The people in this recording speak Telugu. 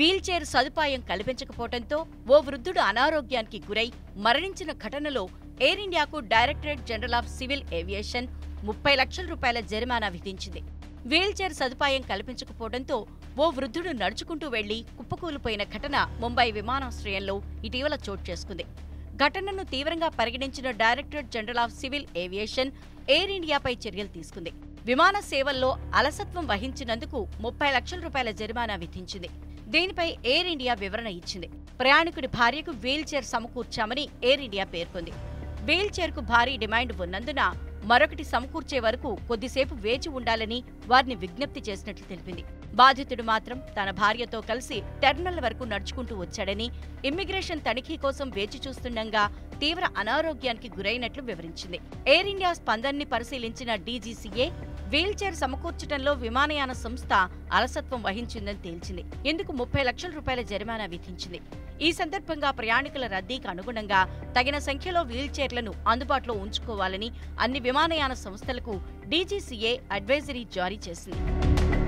వీల్చైర్ సదుపాయం కల్పించకపోవడంతో ఓ వృద్ధుడు అనారోగ్యానికి గురై మరణించిన ఘటనలో ఎయిర్ ఇండియాకు directorate general of civil aviation ముప్పై లక్షల రూపాయల జరిమానా విధించింది వీల్చైర్ సదుపాయం కల్పించకపోవడంతో ఓ వృద్ధుడు నడుచుకుంటూ వెళ్లి కుప్పకూలిపోయిన ఘటన ముంబై విమానాశ్రయంలో ఇటీవల చోటు చేసుకుంది ఘటనను తీవ్రంగా పరిగణించిన directorate general of civil aviation air ఇండియాపై చర్యలు తీసుకుంది విమాన సేవల్లో అలసత్వం వహించినందుకు ముప్పై లక్షల రూపాయల జరిమానా విధించింది దీనిపై ఎయిర్ ఇండియా వివరణ ఇచ్చింది ప్రయాణికుడి భార్యకు వీల్ చైర్ సమకూర్చామని ఎయిర్ ఇండియా పేర్కొంది వీల్ చైర్ కు భారీ డిమాండ్ ఉన్నందున మరొకటి సమకూర్చే వరకు కొద్దిసేపు వేచి ఉండాలని వారిని విజ్ఞప్తి చేసినట్లు తెలిపింది బాధితుడు మాత్రం తన భార్యతో కలిసి టెర్మినల్ వరకు నడుచుకుంటూ వచ్చాడని ఇమ్మిగ్రేషన్ తనిఖీ కోసం వేచి చూస్తుండగా తీవ్ర అనారోగ్యానికి గురైనట్లు వివరించింది ఎయిర్ ఇండియా స్పందనని పరిశీలించిన డీజీసీఏ వీల్చైర్ సమకూర్చడంలో విమానయాన సంస్థ అలసత్వం వహించిందని తేల్చింది ఇందుకు ముప్పై లక్షల రూపాయల జరిమానా విధించింది ఈ సందర్భంగా ప్రయాణికుల రద్దీకి అనుగుణంగా తగిన సంఖ్యలో వీల్చైర్లను అందుబాటులో ఉంచుకోవాలని అన్ని విమానయాన సంస్థలకు డీజీసీఏ అడ్వైజరీ జారీ చేసింది